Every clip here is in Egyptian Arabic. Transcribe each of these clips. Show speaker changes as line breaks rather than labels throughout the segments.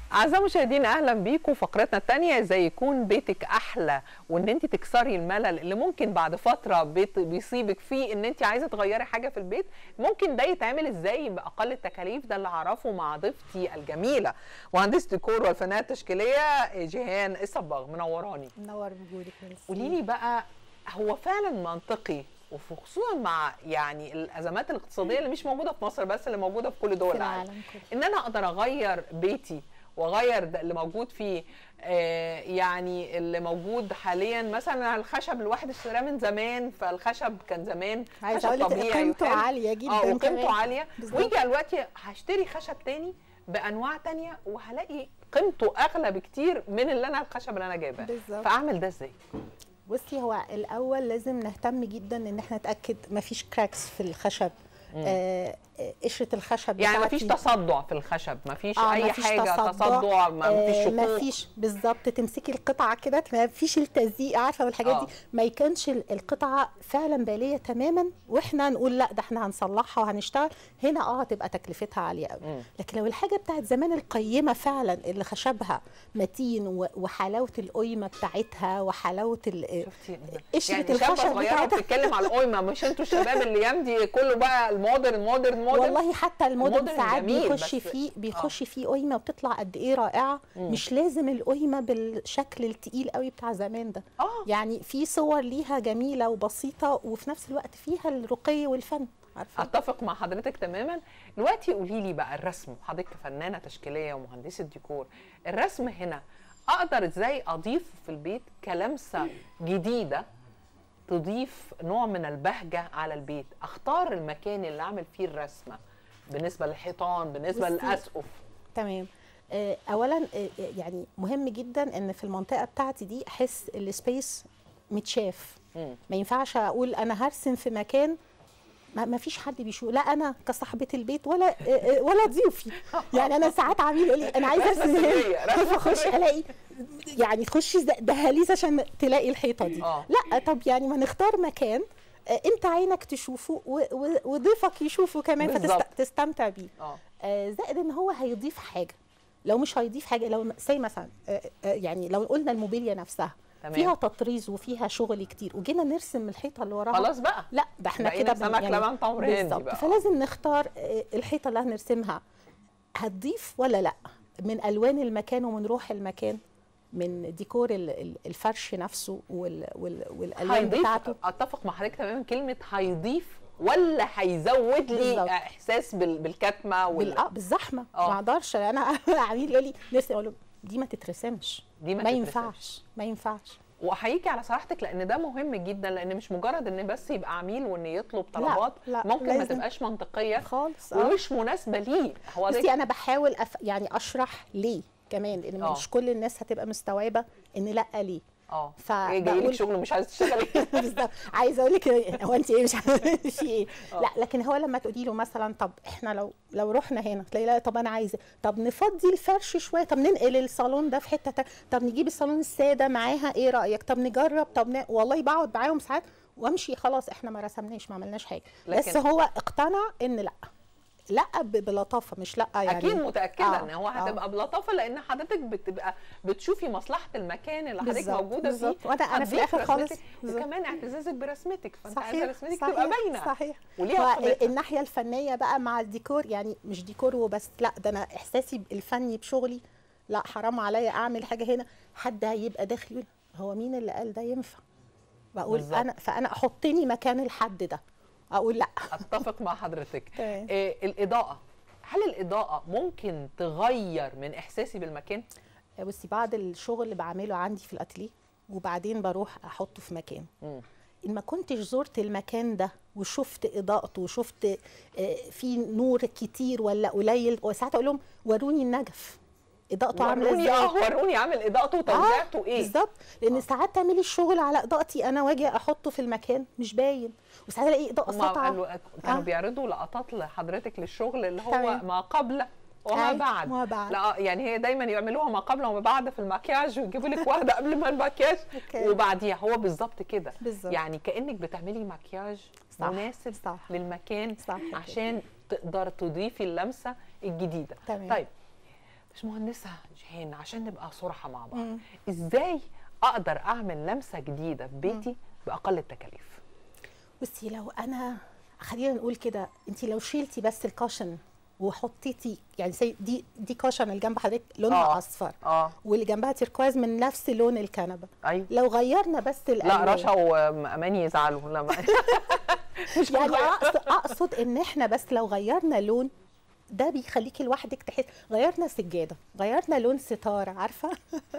أعزائي المشاهدين أهلا بيكم فقرتنا الثانية إزاي يكون بيتك أحلى وإن أنت تكسري الملل اللي ممكن بعد فترة بيت بيصيبك فيه إن أنت عايزة تغيري حاجة في البيت ممكن ده يتعمل إزاي بأقل التكاليف ده اللي أعرفه مع ضيفتي الجميلة مهندسة ديكور والفنانة التشكيلية جيهان الصباغ منوراني
منور بوجودك ميرسي.
قولي لي بقى هو فعلا منطقي وخصوصا مع يعني الازمات الاقتصاديه اللي مش موجوده في مصر بس اللي موجوده في كل دول
في
العالم
العالم كله
ان انا اقدر اغير بيتي واغير ده اللي موجود فيه آه يعني اللي موجود حاليا مثلا الخشب الواحد اشتراه من زمان فالخشب كان زمان
عايزه
خشب
اقول لك
طبيعي
قيمته
وحلو.
عاليه جدا
اه وقيمته
كمان.
عاليه
بالظبط.
ويجي دلوقتي هشتري خشب تاني بانواع تانية وهلاقي قيمته اغلى بكتير من اللي انا الخشب اللي انا جايباه
بالظبط.
فاعمل ده ازاي
بصي هو الاول لازم نهتم جدا ان احنا نتاكد مفيش كراكس في الخشب آه، آه، قشره الخشب
يعني
بتاعتي-
مفيش تصدع في الخشب مفيش
آه،
اي
مفيش
حاجه تصدع مفيش
آه،
شقوق
مفيش بالظبط تمسكي القطعه كده مفيش التزييق عارفه والحاجات
آه.
دي ما يكونش ال- القطعه فعلا باليه تماما واحنا نقول لا ده احنا هنصلحها وهنشتغل هنا اه هتبقى تكلفتها عاليه قوي
مم.
لكن لو الحاجه بتاعت زمان القيمه فعلا اللي خشبها متين و- وحلاوه القيمه بتاعتها وحلاوه ال-
شفتي
قشرة
يعني شابه
الخشب
صغيره
بتاعتها.
بتتكلم على القيمه مش انتوا الشباب اللي يمدي كله بقى المودرن مودرن مودرن
والله حتى المودرن
المودرن
ساعات
جميل،
بيخش
بس-
فيه بيخش فيه قيمه وبتطلع قد ايه رائعه
مم.
مش لازم القيمه بالشكل التقيل قوي بتاع زمان ده
اه
يعني في صور ليها جميله وبسيطه وفي نفس الوقت فيها الرقي والفن عارفه
اتفق مع حضرتك تماما دلوقتي قولي لي بقى الرسم حضرتك فنانه تشكيليه ومهندسه ديكور الرسم هنا اقدر ازاي اضيف في البيت كلمسه جديده تضيف نوع من البهجه على البيت اختار المكان اللي اعمل فيه الرسمه بالنسبه للحيطان بالنسبه
بصي،
للاسقف
تمام آه، اولا آه، يعني مهم جدا ان في المنطقه بتاعتي دي احس السبيس متشاف
مم.
ما ينفعش اقول انا هرسم في مكان ما ما فيش حد بيشوف لا انا كصاحبه البيت ولا آه، آه، ولا ضيوفي يعني انا ساعات عميل يقول لي انا عايزه
رسمة
ارسم هنا
سرية، رسمة
فاخش
سرية.
الاقي يعني تخشي ز- دهاليز عشان تلاقي الحيطه دي
آه.
لا طب يعني ما نختار مكان آه، انت عينك تشوفه و- و- وضيفك يشوفه كمان
بالظبط.
فتستمتع بيه
اه
آه، زائد ان هو هيضيف حاجه لو مش هيضيف حاجه لو زي مثلا آه، آه، يعني لو قلنا الموبيليا نفسها
تمام.
فيها تطريز وفيها شغل كتير وجينا نرسم الحيطه اللي وراها
خلاص بقى
لا ده احنا
بقينا
كده
سمك لبن تمر هندي
بالظبط
بقى.
فلازم نختار آه، الحيطه اللي هنرسمها هتضيف ولا لا من الوان المكان ومن روح المكان من ديكور ال- ال- الفرش نفسه وال وال والالوان
هيضيف
بتاعته
اتفق مع حضرتك تماما كلمه هيضيف ولا هيزود لي
بالظبط.
احساس بال- بالكتمه وال...
بال- آه، بالزحمه
آه.
ما اقدرش انا عميل يقول لي نفسي اقول له دي ما تترسمش
دي ما
ما
تترسمش.
ينفعش ما ينفعش
واحييكي على صراحتك لان ده مهم جدا لان مش مجرد ان بس يبقى عميل وان يطلب طلبات
لا،
ممكن ما
لازم.
تبقاش منطقيه
خالص آه.
ومش مناسبه ليه هو
بصي
ده
انا بحاول أف... يعني اشرح ليه كمان لان
آه.
مش كل الناس هتبقى مستوعبه ان لا ليه
اه
فبقول-
ايه جاي لك شغل مش عايز تشتغلي
بالظبط عايزه اقول لك هو انت ايه مش عارفة في ايه
آه.
لا لكن هو لما تقولي له مثلا طب احنا لو لو رحنا هنا تلاقي لا طب انا عايزه طب نفضي الفرش شويه طب ننقل الصالون ده في حته تانية طب نجيب الصالون الساده معاها ايه رايك طب نجرب طب ن... والله بقعد معاهم ساعات وامشي خلاص احنا ما رسمناش ما عملناش حاجه بس
لكن-
هو اقتنع ان لا لا ب- بلطافه مش لا يعني
اكيد متاكده
آه،
ان هو
آه.
هتبقى بلطافه لان حضرتك بتبقى بتشوفي مصلحه المكان اللي حضرتك
بالظبط،
موجوده
بالظبط.
فيه
وأنا- أنا في
هتضيف
الآخر خالص-
رسمتك
بالظبط.
وكمان اعتزازك برسمتك فانت عايزه
صحيح
رسمتك
صحيح
تبقى باينه
صحيح
وليها
هو
قيمتها.
الناحيه الفنيه بقى مع الديكور يعني مش ديكور وبس لا ده انا احساسي الفني بشغلي لا حرام عليا اعمل حاجه هنا حد هيبقى داخل يقول هو مين اللي قال ده ينفع بقول
بالظبط.
انا فانا احطني مكان الحد ده اقول لا
اتفق مع حضرتك
تمام.
إيه الاضاءه هل الاضاءه ممكن تغير من احساسي بالمكان
بصي بعد الشغل اللي بعمله عندي في الاتيليه وبعدين بروح احطه في مكان
مم.
ان ما كنتش زرت المكان ده وشفت اضاءته وشفت آه، في نور كتير ولا قليل وساعات اقول لهم وروني النجف اضاءته عامله
وروني
ازاي
اه وروني عامل اضاءته وتوزيعته ايه
بالظبط لان ساعات تعملي الشغل على اضاءتي انا واجي احطه في المكان مش باين وساعات الاقي اضاءه
هما
ساطعه
قالوا كانوا
آه.
بيعرضوا لقطات لحضرتك للشغل اللي هو
تمام.
ما قبل وما
أيوة،
بعد
وما بعد.
لا يعني هي دايما يعملوها ما قبل وما بعد في المكياج ويجيبوا لك واحده قبل ما المكياج
أوكي.
وبعديها هو بالظبط كده
بالظبط.
يعني كانك بتعملي مكياج
صح،
مناسب
صح.
للمكان
صح كده.
عشان تقدر تضيفي اللمسه الجديده
تمام.
طيب مش مهندسه جيهان عشان نبقى صراحه مع بعض
مم.
ازاي اقدر اعمل لمسه جديده في بيتي باقل التكاليف
بصي لو انا خلينا نقول كده انت لو شيلتي بس الكاشن وحطيتي يعني زي دي دي كاشن اللي جنب حضرتك لونها
آه.
اصفر
اه
واللي جنبها تركواز من نفس لون الكنبه
ايوه
لو غيرنا بس
لا
الالوان
رشا واماني يزعلوا لا ما مش
يعني
بنغير.
اقصد اقصد ان احنا بس لو غيرنا لون ده بيخليكي لوحدك تحس غيرنا سجاده غيرنا لون ستاره عارفه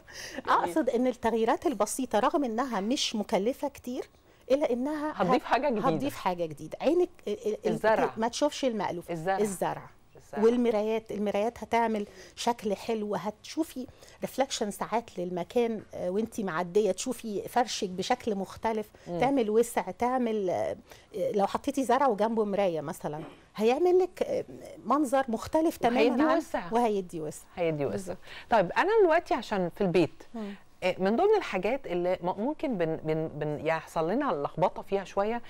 اقصد ان التغييرات البسيطه رغم انها مش مكلفه كتير الا انها
هتضيف
هت-
حاجة جديدة.
هتضيف حاجه جديده عينك ال- ال-
الزرع.
ما تشوفش المألوف
الزرع.
الزرع
الزرع.
والمرايات المرايات هتعمل شكل حلو هتشوفي ريفلكشن ساعات للمكان آه، وانتي معديه تشوفي فرشك بشكل مختلف تعمل وسع تعمل آه، آه، لو حطيتي زرع وجنبه مرايه مثلا هيعمل لك آه، منظر مختلف
وهيدي
تماما عن
وسع.
وهيدي وسع
هيدي وسع
بالظبط.
طيب انا دلوقتي عشان في البيت
مم.
آه، من ضمن الحاجات اللي م- ممكن بن بن بن يحصل لنا لخبطه فيها شويه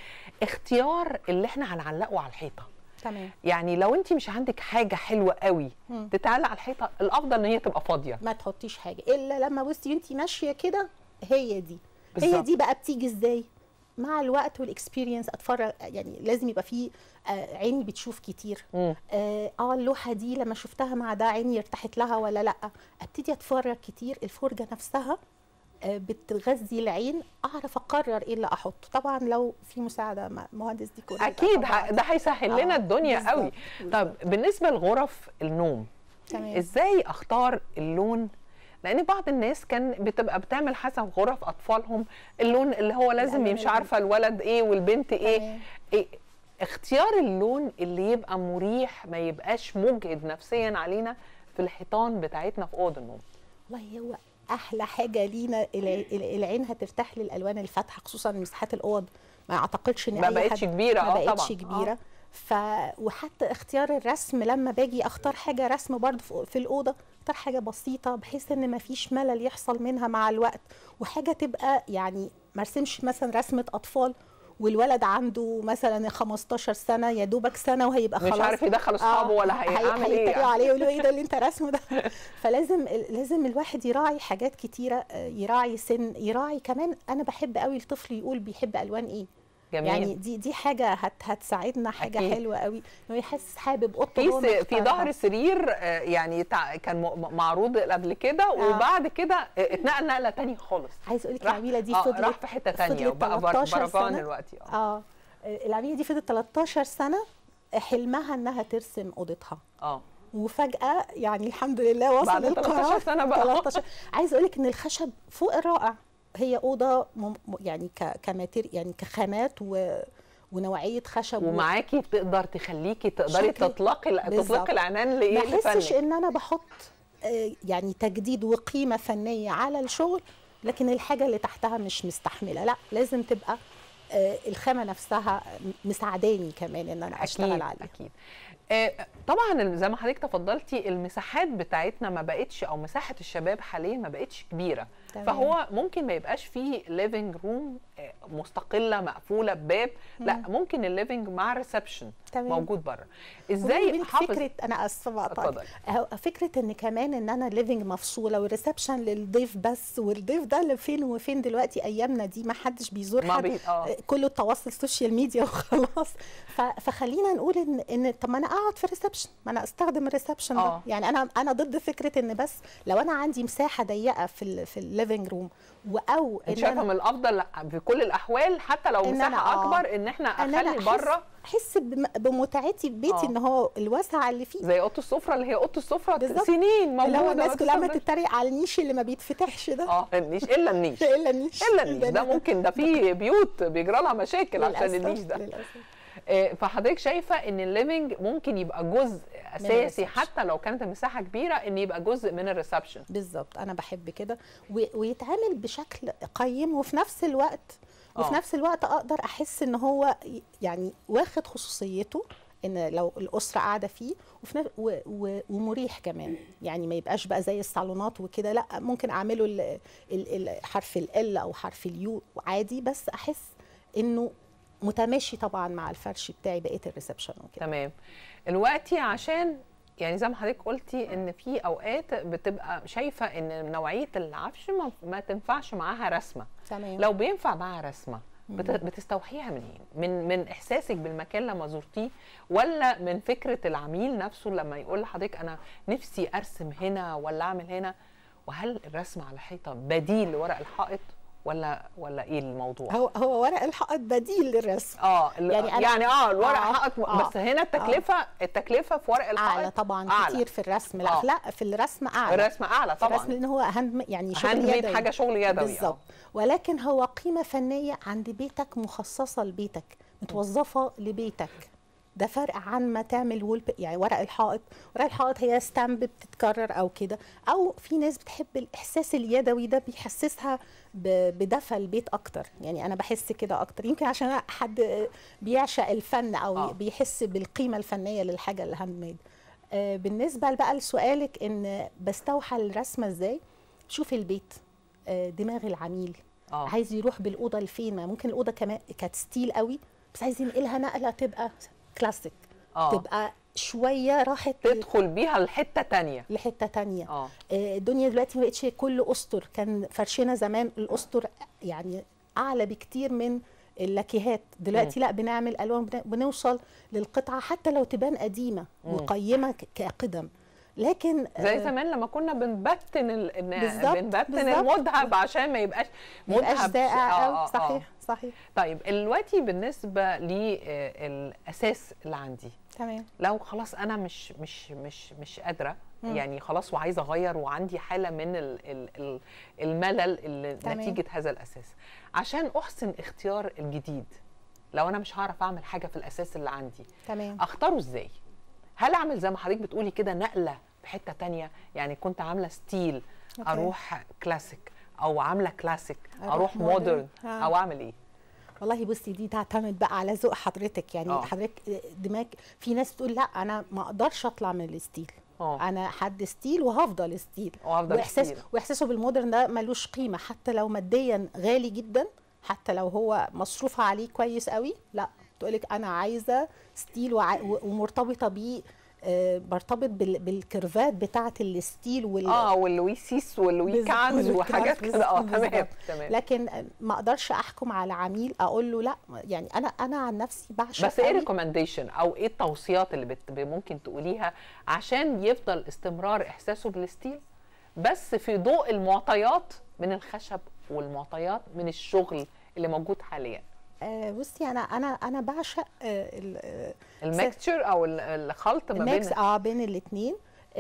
اختيار اللي احنا هنعلقه على الحيطه
تمام
يعني لو انت مش عندك حاجه حلوه قوي
مم.
تتعلق على الحيطه الافضل ان هي تبقى فاضيه
ما تحطيش حاجه الا لما بصي انت ماشيه كده هي دي هي
بالظبط.
دي بقى بتيجي ازاي مع الوقت والاكسبيرينس اتفرج يعني لازم يبقى في آه، عيني بتشوف كتير
مم.
اه آه، اللوحه دي لما شفتها مع ده عيني ارتحت لها ولا لا ابتدي اتفرج كتير الفرجه نفسها آه، بتغذي العين اعرف اقرر ايه اللي احطه طبعا لو في مساعده م- مهندس ديكور يبقى
اكيد
طبعاً.
ه- ده هيسهل لنا
آه،
الدنيا
بالظبط،
قوي طب بالنسبه لغرف النوم
تمام
ازاي اختار اللون لان بعض الناس كان بتبقى بتعمل حسب غرف اطفالهم اللون اللي هو لازم
الألوان
مش
اللي
عارفه الولد ايه والبنت ايه,
تمام.
إيه اختيار اللون اللي يبقى مريح ما يبقاش مجهد نفسيا علينا في الحيطان بتاعتنا في اوضه النوم
والله هو احلى حاجه لينا الع- الع- العين هترتاح للالوان الفاتحه خصوصا مساحات الاوض ما اعتقدش ان
ما
اي
بقتش
حد
كبيرة،
ما
آه
بقتش
طبعاً،
كبيره ف وحتى اختيار الرسم لما باجي اختار حاجه رسم برضه في- في الاوضه اختار حاجه بسيطه بحيث ان ما فيش ملل يحصل منها مع الوقت وحاجه تبقى يعني ما ارسمش مثلا رسمه اطفال والولد عنده مثلا 15 سنه يا دوبك سنه وهيبقى
مش
خلاص
عارف يدخل اصحابه ولا
هي-
هيعمل ايه
هيتريقوا
يعني.
عليه يقولوا ايه ده اللي انت رسمه ده فلازم لازم الواحد يراعي حاجات كتيره آه، يراعي سن يراعي كمان انا بحب قوي الطفل يقول بيحب الوان ايه
جميل
يعني دي دي حاجه هت هتساعدنا حاجه
أكيد.
حلوه قوي انه يحس حابب اوضته
في
هو
س- في
مختارها.
ظهر سرير آه، يعني تع- كان م- معروض قبل كده وبعد كده آه، اتنقل نقله تانية خالص
عايز اقول لك
راح-
العميله دي
آه،
فضلت
راح في حته تانية
فضلت
وبقى بر-
13
برفان
سنة.
دلوقتي اه
اه العميله دي فضلت 13 سنه حلمها انها ترسم اوضتها
اه
وفجاه يعني الحمد لله وصل
بعد 13
القرار
سنة بقى.
13 عايز اقول لك ان الخشب فوق الرائع هي اوضه مم يعني ك كماتير يعني كخامات و ونوعيه خشب و-
ومعاكي تقدر تخليكي تقدري
شكل-
تطلقي ال-
بالظبط.
تطلقي العنان لايه
ما احسش
لفنك
ان انا بحط آه، يعني تجديد وقيمه فنيه على الشغل لكن الحاجه اللي تحتها مش مستحمله لا لازم تبقى آه، الخامه نفسها مساعداني كمان ان انا اشتغل
اكيد
عليها
اكيد آه، طبعا ال- زي ما حضرتك تفضلتي المساحات بتاعتنا ما بقتش او مساحه الشباب حاليا ما بقتش كبيره
تمام.
فهو ممكن ما يبقاش فيه ليفنج روم مستقله مقفوله بباب لا ممكن الليفنج مع الريسبشن
تمام.
موجود بره
وبيني
ازاي
وبينك
احافظ
فكره انا اسفه بقطعك
اتفضلي.
أهو فكره ان كمان ان انا ليفنج مفصوله والريسبشن للضيف بس والضيف ده اللي فين وفين دلوقتي ايامنا دي ما حدش بيزور
ما
حد
بي- آه.
كله التواصل سوشيال ميديا وخلاص ف- فخلينا نقول ان ان طب ما انا اقعد في الريسبشن ما انا استخدم الريسبشن ده
آه.
يعني انا انا ضد فكره ان بس لو انا عندي مساحه ضيقه في ال في الليفنج روم او
انت شايفه من الافضل لا، في كل الاحوال حتى لو
إن
مساحه
أنا- آه.
اكبر ان احنا
ان انا
اخلي
أحس-
بره
احس بم- بمتعتي ببيتي
آه.
ان هو الوسع اللي فيه
زي اوضه السفره اللي هي اوضه السفره
بالظبط.
سنين موجوده
اللي هو الناس
ما
كلها ما
بتستخدمش.
تتريق على النيش اللي ما بيتفتحش ده
اه النيش الا النيش
الا النيش
الا النيش ده ممكن ده في بيوت بيجرى لها مشاكل عشان
للأسف،
النيش ده
للأسف.
آه، فحضرتك شايفه ان الليفنج ممكن يبقى جزء اساسي
الريسبشن.
حتى لو كانت المساحه كبيره ان يبقى جزء من الريسبشن
بالظبط انا بحب كده و- ويتعامل بشكل قيم وفي نفس الوقت وفي
آه.
نفس الوقت اقدر احس ان هو ي- يعني واخد خصوصيته ان لو الاسره قاعده فيه وفي نفس و و ومريح كمان يعني ما يبقاش بقى زي الصالونات وكده لا ممكن اعمله ال- ال- ال- حرف ال او حرف اليو عادي بس احس انه متماشي طبعا مع الفرش بتاعي بقيه الريسبشن وكده
تمام دلوقتي عشان يعني زي ما حضرتك قلتي ان في اوقات بتبقى شايفه ان نوعيه العفش ما, ما تنفعش معاها رسمه
تمام
لو بينفع معاها رسمه بت- بتستوحيها منين؟ من من احساسك بالمكان لما زرتيه ولا من فكره العميل نفسه لما يقول لحضرتك انا نفسي ارسم هنا ولا اعمل هنا وهل الرسم على الحيطه بديل لورق الحائط ولا ولا ايه الموضوع؟
هو هو ورق الحائط بديل للرسم
اه ال-
يعني
يعني,
أنا-
يعني اه الورق
آه،
حائط
آه،
بس هنا التكلفه التكلفه في ورق الحائط
اعلى طبعا
أعلى.
كتير في الرسم لا
آه.
لا في الرسم اعلى
الرسم اعلى
في الرسم
طبعا
لان هو هاند يعني شغل
هاند ميد
يدوي
حاجه شغل يدوي
بالظبط ولكن هو قيمه فنيه عند بيتك مخصصه لبيتك متوظفه لبيتك ده فرق عن ما تعمل وول يعني ورق الحائط ورق الحائط هي ستامب بتتكرر او كده او في ناس بتحب الاحساس اليدوي ده بيحسسها ب- بدفى البيت اكتر يعني انا بحس كده اكتر يمكن عشان حد بيعشق الفن او
آه.
آه. بيحس بالقيمه الفنيه للحاجه الهاند ميد آه، بالنسبه بقى لسؤالك ان بستوحى الرسمه ازاي شوف البيت آه، دماغ العميل
اه
عايز يروح بالاوضه لفين ما ممكن الاوضه كمان كانت ستيل قوي بس عايز ينقلها نقله تبقى كلاسيك
اه
تبقى شويه راحت
تدخل بيها لحته تانية
لحته تانية
اه
آه، الدنيا دلوقتي ما بقتش كل اسطر كان فرشنا زمان الاسطر يعني اعلى بكتير من اللاكيهات دلوقتي لا بنعمل الوان بن- بنوصل للقطعه حتى لو تبان قديمه
مم.
وقيمه ك- كقدم لكن
زي
آه،
زمان لما كنا بنبتن ال... إن-
بالظبط،
بنبتن
بالظبط.
المذهب عشان ما يبقاش
ما يبقاش
مذهب
زائع
آه،
قوي
آه، آه.
صحيح صحيح
طيب دلوقتي بالنسبه للاساس اللي عندي
تمام
لو خلاص انا مش مش مش مش قادره
مم.
يعني خلاص وعايزه اغير وعندي حاله من ال ال ال الملل اللي
تمام.
نتيجه هذا الاساس عشان احسن اختيار الجديد لو انا مش هعرف اعمل حاجه في الاساس اللي عندي
تمام
اختاره ازاي هل اعمل زي ما حضرتك بتقولي كده نقله في حته تانية يعني كنت عامله ستيل
أوكي.
اروح كلاسيك او عامله كلاسيك
أروح
اروح
مودرن.
مودرن
آه.
او اعمل ايه
والله بصي دي تعتمد بقى على ذوق حضرتك يعني
آه.
أوه. حضرتك دماغ في ناس تقول لا انا ما اقدرش اطلع من الستيل
اه
انا حد ستيل وهفضل ستيل
وافضل
واحساس
ستيل.
واحساسه بالمودرن ده ملوش قيمه حتى لو ماديا غالي جدا حتى لو هو مصروف عليه كويس قوي لا تقولك انا عايزه ستيل وع... و- ومرتبطه بيه آه، برتبط بال... بالكيرفات بتاعه الستيل وال...
اه واللوي سيس واللوي
بالظبط،
كانز
واللوي
وحاجات
كانز،
كده اه
بالظبط.
تمام تمام
لكن ما اقدرش احكم على عميل اقول له لا يعني انا انا عن نفسي بعشق
بس ايه
قوي
ريكومنديشن او ايه التوصيات اللي بت... ممكن تقوليها عشان يفضل استمرار احساسه بالستيل بس في ضوء المعطيات من الخشب والمعطيات من الشغل اللي موجود حاليا
آه بصي انا انا انا بعشق آه ال- آه،
الميكستشر او ال- الخلط ما
الميكس
بين
اه بين الاثنين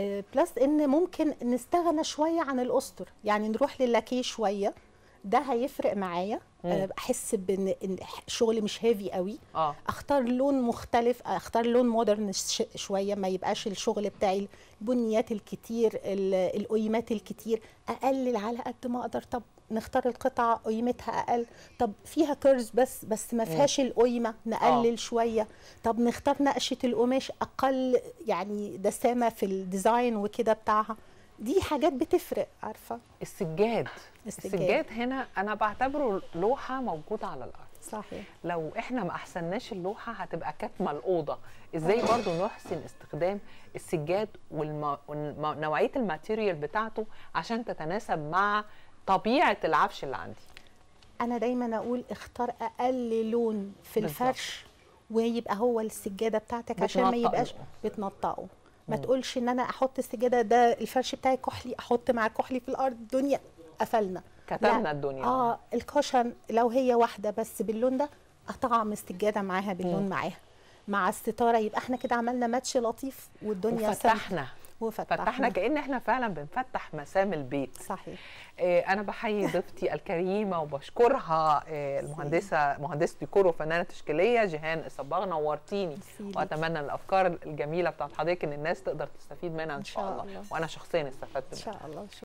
بلس ان ممكن نستغنى شويه عن الاسطر يعني نروح للاكيه شويه ده هيفرق معايا آه، احس بان إن شغل مش هيفي قوي
اه
اختار لون مختلف اختار لون مودرن ش- شويه ما يبقاش الشغل بتاعي البنيات الكتير ال- القيمات الكتير اقلل على قد ما اقدر طب نختار القطعه قيمتها اقل طب فيها كيرز بس بس ما فيهاش القيمه نقلل شويه طب نختار نقشه القماش اقل يعني دسامه في الديزاين وكده بتاعها دي حاجات بتفرق عارفه
السجاد
السجاد.
السجاد هنا انا بعتبره لوحه موجوده على الارض
صحيح
لو احنا ما احسناش اللوحه هتبقى كاتمه الاوضه ازاي برضو نحسن استخدام السجاد ونوعيه الماتيريال بتاعته عشان تتناسب مع طبيعه العفش اللي عندي
انا دايما اقول اختار اقل لون في
بالظبط.
الفرش ويبقى هو السجاده بتاعتك عشان ما
بتنطق
يبقاش
له.
بتنطقه ما
مم.
تقولش ان انا احط السجاده ده الفرش بتاعي كحلي احط مع كحلي في الارض الدنيا قفلنا
كتمنا
لا.
الدنيا
اه الكوشن لو هي واحده بس باللون ده اطعم السجاده معاها باللون
مم.
معاها مع الستاره يبقى احنا كده عملنا ماتش لطيف والدنيا سمت.
وفتحنا
وفتحنا
فتحنا كأن احنا فعلا بنفتح مسام البيت
صحيح
آه، انا بحيي ضيفتي الكريمه وبشكرها آه، المهندسه مهندسه ديكور وفنانه تشكيليه جيهان الصباغ نورتيني
ميرسي
واتمنى ان الافكار الجميله بتاعت حضرتك ان الناس تقدر تستفيد منها ان
إن
شاء
شاء
الله
الله.
وانا شخصيا استفدت
ان
منها
شاء الله